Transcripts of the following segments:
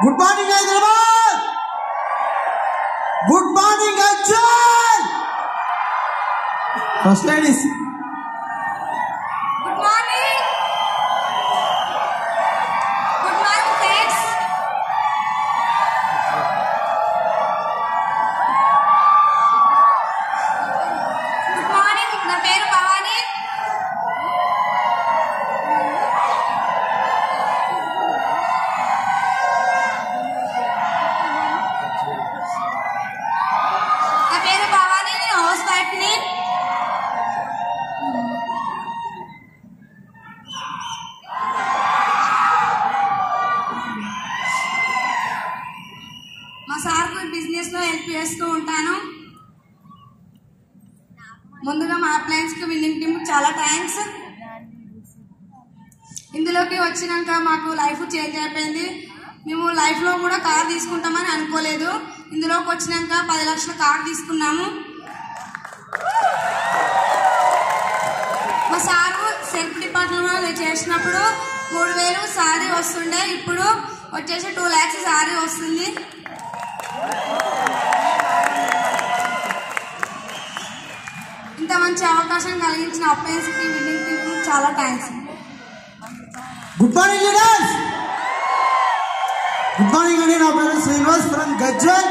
Good morning Hyderabad good morning Arjun first ladies Good morning. Good morning, friends. Good morning. నా పేరు భవాని నా పేరు భవాని నేను హౌస్ వైఫ్ని మా సార్కు బిజినెస్ లో హెల్ప్ చేస్తూ ఉంటాను ముందుగా మా అప్లయన్స్ కి విన్నింగ్ టీమ్ చాలా థ్యాంక్స్ ఇందులోకి వచ్చినాక మాకు లైఫ్ చేంజ్ అయిపోయింది మేము లైఫ్ లో కూడా కార్ తీసుకుంటామని అనుకోలేదు ఇందులోకి వచ్చినాక పది లక్షల కార్ తీసుకున్నాము మా సారు సెల్ఫ్ డిపార్ట్మెంట్ చేసినప్పుడు మూడు వేలు సారీ వస్తుండే ఇప్పుడు వచ్చేసి టూ ల్యాక్స్ సారీ వస్తుంది ఇంత మంచి అవకాశం కలిగించిన అప్లయన్స్కి విన్నింగ్ టీమ్ చాలా thanks good morning leaders good morning అండి నా పేరు శ్రీనివాస్ ఫ్రమ్ గజ్వల్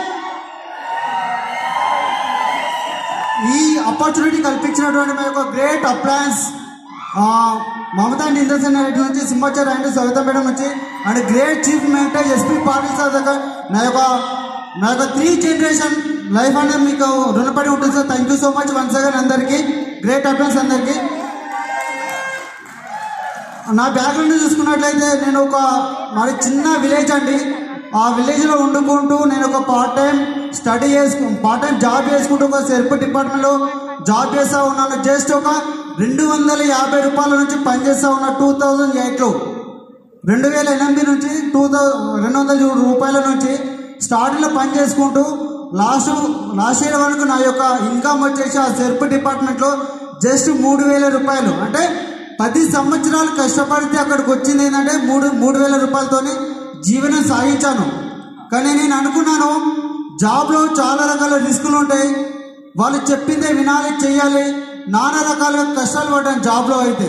ఈ ఆపర్చునిటీ కల్పించినటువంటి మా యొక్క great applause Mamata and Indrasena Reddy నుంచి సింహాచార్ అండ్ సవిత మేడం నుంచి and great chief minister SP Patil sir దగ్గర నా యొక్క నా యొక్క త్రీ జనరేషన్ లైఫ్ అనేది మీకు రుణపడి ఉంటుంది sir thank you so much once again అందరికీ గ్రేట్ అప్లాన్స్ అందరికీ నా బ్యాక్గ్రౌండ్ చూసుకున్నట్లయితే నేను ఒక మరి చిన్న విలేజ్ అండి ఆ విలేజ్లో వండుకుంటూ నేను ఒక పార్ట్ టైం స్టడీ చేసుకు పార్ట్ టైం జాబ్ చేసుకుంటూ ఒక సెల్ఫ్ డిపార్ట్మెంట్లో జాబ్ చేస్తూ ఉన్నాను జస్ట్ ఒక రెండు వందల యాభై రూపాయల నుంచి పనిచేస్తూ ఉన్నా టూ థౌజండ్ ఎయిట్లో రెండు వేల ఎనిమిది నుంచి టూ థౌ రెండు వందల రూపాయల నుంచి స్టార్టింగ్లో పని చేసుకుంటూ లాస్ట్ లాస్ట్ ఇయర్ వరకు నా యొక్క ఇన్కమ్ వచ్చేసి ఆ సెల్ఫ్ డిపార్ట్మెంట్లో జస్ట్ మూడు వేల రూపాయలు అంటే పది సంవత్సరాలు కష్టపడితే అక్కడికి వచ్చింది ఏంటంటే మూడు మూడు వేల రూపాయలతోని జీవనం సాగించాను కానీ నేను అనుకున్నాను జాబ్లో చాలా రకాల రిస్కులు ఉంటాయి వాళ్ళు చెప్పిందే వినాలి చెయ్యాలి నానా రకాలుగా కష్టాలు పడ్డాను జాబ్లో అయితే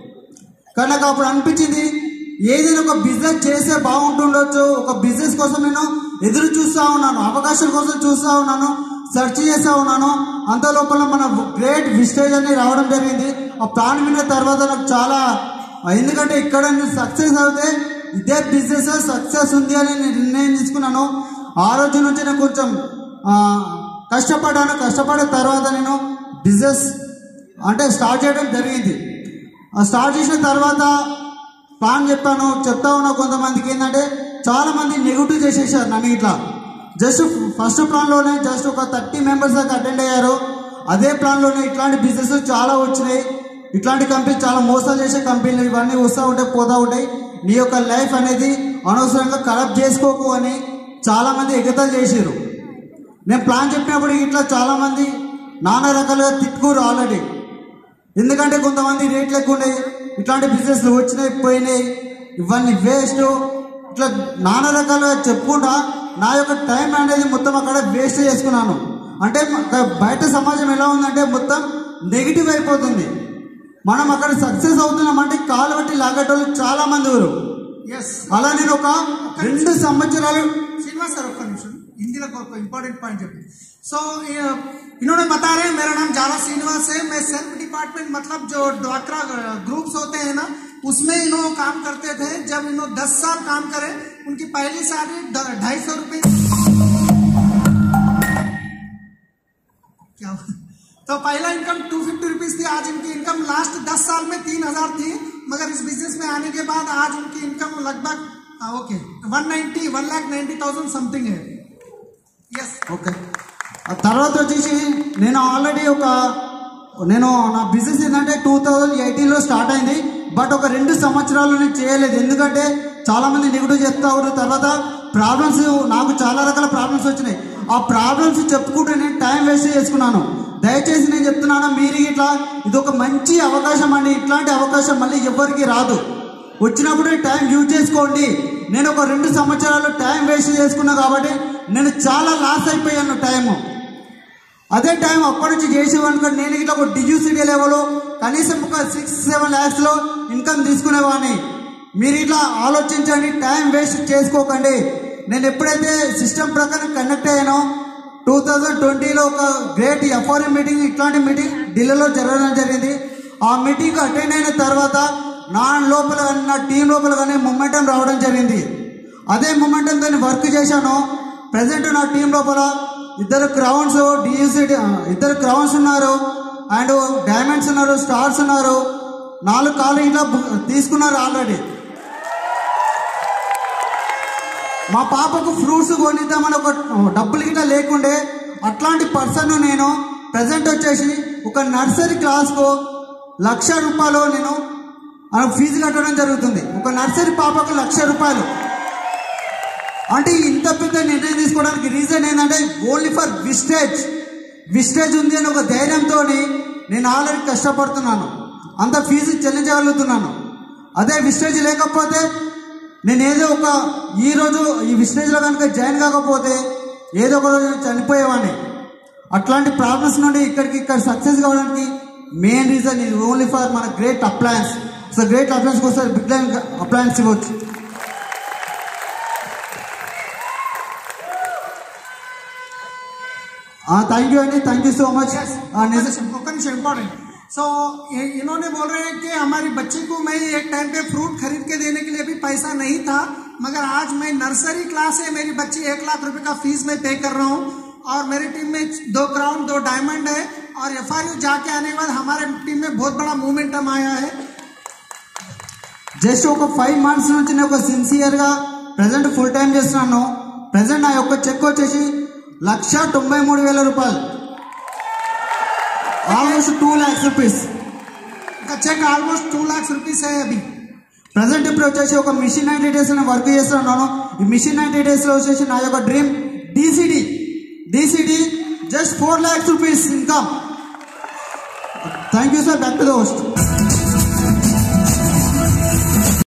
కానీ నాకు అప్పుడు అనిపించింది ఏదైనా ఒక బిజినెస్ చేస్తే బాగుంటుండొచ్చు ఒక బిజినెస్ కోసం నేను ఎదురు చూస్తూ ఉన్నాను అవకాశం కోసం చూస్తూ ఉన్నాను సెర్చ్ చేస్తూ ఉన్నాను అంత లోపల మన గ్రేట్ విస్టేజ్ అని రావడం జరిగింది ఆ ప్లాన్ విన్న తర్వాత నాకు చాలా ఎందుకంటే ఇక్కడ నేను సక్సెస్ అవుతే ఇదే బిజినెస్ సక్సెస్ ఉంది అని నేను నిర్ణయం తీసుకున్నాను ఆ రోజు నుంచి నేను కొంచెం ఆ, కష్టపడ్డాను కష్టపడిన తర్వాత నేను బిజినెస్ అంటే స్టార్ట్ చేయడం జరిగింది ఆ స్టార్ట్ చేసిన తర్వాత ప్లాన్ చెప్పాను చెప్తా ఉన్నా కొంతమందికి ఏంటంటే చాలా మంది నెగిటివ్ చేసేసారు నన్ను ఇట్లా జస్ట్ ఫస్ట్ ప్లాన్లోనే జస్ట్ ఒక థర్టీ మెంబర్స్ దాకా అటెండ్ అయ్యారు అదే ప్లాన్లోనే ఇట్లాంటి బిజినెస్ చాలా వచ్చినాయి ఇట్లాంటి కంపెనీ చాలా మోసాలు చేసే కంపెనీలు ఇవన్నీ వస్తూ ఉంటాయి పోతూ ఉంటాయి నీ యొక్క లైఫ్ అనేది అనవసరంగా ఖరాబ్ చేసుకోకు అని చాలా మంది ఎగతాలు చేసారు నేను ప్లాన్ చెప్పినప్పుడు ఇట్లా చాలా మంది నానా రకాలుగా తిట్టుకోరు ఆల్రెడీ ఎందుకంటే కొంతమంది రేట్లు ఎక్కువ ఉన్నాయి ఇట్లాంటి బిజినెస్లు వచ్చినాయి పోయినాయి ఇవన్నీ వేస్ట్ ఇట్లా నానా రకాలుగా చెప్పుకుంటా నా యొక్క టైం అనేది మొత్తం అక్కడ వేస్ట్ చేసుకున్నాను అంటే మ- బయట సమాజం ఎలా ఉందంటే మొత్తం నెగిటివ్ అయిపోతుంది మనం అక్కడ సక్సెస్ అవుతున్నాం అంటే కాలు బట్టి లాగేటోళ్ళు చాలా మంది ఊరు ఎస్ అలా నేను ఒక రెండు సంవత్సరాలు श्रीनिवास सर ఒక్క నిమిషం हिंदी को इम्पोर्टेंट पॉइंट जब सो इन्होंने बता रहे हैं मेरा नाम जाला श्रीनिवास है मैं सेल्फ डिपार्टमेंट मतलब जो ड्वाक्रा ग्रुप्स होते हैं ना उसमें इन्होंने काम करते थे जब इन्होंने दस साल काम करे उनकी पहली साली ढाई सौ रुपये क्या हुआ? तो पहला इनकम टू फिफ्टी रुपीज थी आज इनकी इनकम लास्ट दस साल में तीन हजार थी मगर इस बिजनेस में आने के बाद आज उनकी इनकम लगभग हाँ, okay one ninety one lakh ninety thousand something है यस ఓకే ఆ తర్వాత వచ్చేసి నేను ఆల్రెడీ ఒక నేను నా బిజినెస్ ఏంటంటే టూ థౌజండ్ ఎయిటీన్లో స్టార్ట్ అయింది బట్ ఒక రెండు సంవత్సరాలు నేను చేయలేదు ఎందుకంటే చాలా మంది నెగిటివ్ చెప్తా ఉన్నారు తర్వాత ప్రాబ్లమ్స్ నాకు చాలా రకాల ప్రాబ్లమ్స్ వచ్చినాయి ఆ ప్రాబ్లమ్స్ చెప్పుకుంటూ నేను టైం వేస్ట్ చేసుకున్నాను దయచేసి నేను చెప్తున్నాను మీరు ఇట్లా ఇది ఒక మంచి అవకాశం అండి ఇట్లాంటి అవకాశం మళ్ళీ ఎవరికి రాదు వచ్చినప్పుడు టైం యూజ్ చేసుకోండి నేను ఒక రెండు సంవత్సరాలు టైం వేస్ట్ చేసుకున్నా కాబట్టి నేను చాలా లాస్ అయిపోయాను టైము అదే టైం అప్పటి నుంచి చేసేవాడిని నేను ఇట్లా ఒక డియూసిటీ లెవెల్ కనీసం ఒక సిక్స్ సెవెన్ ల్యాక్స్లో ఇన్కమ్ తీసుకునేవాడిని మీరు ఇట్లా ఆలోచించండి టైం వేస్ట్ చేసుకోకండి నేను ఎప్పుడైతే సిస్టమ్ ప్రకారం కనెక్ట్ అయ్యానో టూ థౌజండ్ ట్వంటీలో ఒక గ్రేట్ ఎఫ్ఆర్ఎం మీటింగ్ ఇట్లాంటి మీటింగ్ ఢిల్లీలో జరగడం జరిగింది ఆ మీటింగ్ అటెండ్ అయిన తర్వాత నా లోపల కానీ నా టీం లోపల కానీ మొమెంటం రావడం జరిగింది అదే మొమెంటంతో వర్క్ చేశాను ప్రజెంట్ నా టీం లోపల ఇద్దరు క్రౌన్స్ డిఎస్సి ఇద్దరు క్రౌన్స్ ఉన్నారు అండ్ డైమండ్స్ ఉన్నారు స్టార్స్ ఉన్నారు నాలుగు కాలు ఇట్లా బు- తీసుకున్నారు ఆల్రెడీ మా పాపకు ఫ్రూట్స్ కొనిద్దామని ఒక డబ్బులు గిట్ట లేకుండే అట్లాంటి పర్సన్ నేను ప్రజెంట్ వచ్చేసి ఒక నర్సరీ క్లాస్కు లక్ష రూపాయలు నేను ఆ, ఫీజు కట్టడం జరుగుతుంది ఒక నర్సరీ పాపకు లక్ష రూపాయలు అంటే ఇంత పెద్ద నిర్ణయం తీసుకోవడానికి రీజన్ ఏంటంటే ఓన్లీ ఫర్ విస్టేజ్ విస్టేజ్ ఉంది అని ఒక ధైర్యంతో నేను ఆల్రెడీ కష్టపడుతున్నాను అంత ఫీజు చెల్లించగలుగుతున్నాను అదే విస్టేజ్ లేకపోతే నేను ఏదో ఒక ఈ రోజు ఈ విస్టేజ్లో కనుక జాయిన్ కాకపోతే ఏదో ఒక రోజు నేను చనిపోయేవాడిని అట్లాంటి ప్రాబ్లమ్స్ నుండి ఇక్కడికి ఇక్కడ సక్సెస్ కావడానికి మెయిన్ రీజన్ ఇది ఓన్లీ ఫర్ మన great applause so great applause కోసం బిగ్ లైన్ అప్లయన్స్ ఇవ్వచ్చు థ్యాంక్ యూ అండి thank you so much Nisha important so इन्होंने बोल रहे हैं कि हमारी बच्ची को मैं एक टाइम पे फ्रूट खरीद के देने के लिए भी पैसा नहीं था मगर आज मैं नर्सरी क्लास है मेरी बच्ची एक लाख रुपए का फीस मैं पे कर रहा हूँ और मेरी टीम में दो क्राउन दो डायमंड है और एफ जाके आने के बाद हमारे टीम में बहुत बड़ा मोमेंटम आया है జస్ట్ ఒక ఫైవ్ మంత్స్ నుంచి నేను ఒక సిన్సియర్గా ప్రజెంట్ ఫుల్ టైం చేస్తున్నాను ప్రజెంట్ నా యొక్క చెక్ వచ్చేసి లక్ష తొంభై మూడు వేల రూపాయలు ఆల్మోస్ట్ టూ ల్యాక్స్ రూపీస్ का check almost two lakh rupees है अभी ప్రజెంట్ ఇప్పుడు వచ్చేసి ఒక మిషన్ నైన్టీ డేస్ నేను వర్క్ చేస్తున్నాను ఈ మిషన్ నైన్టీ డేస్లో వచ్చేసి నా యొక్క dream DCD DCD just four lakhs rupees income thank you sir back to the host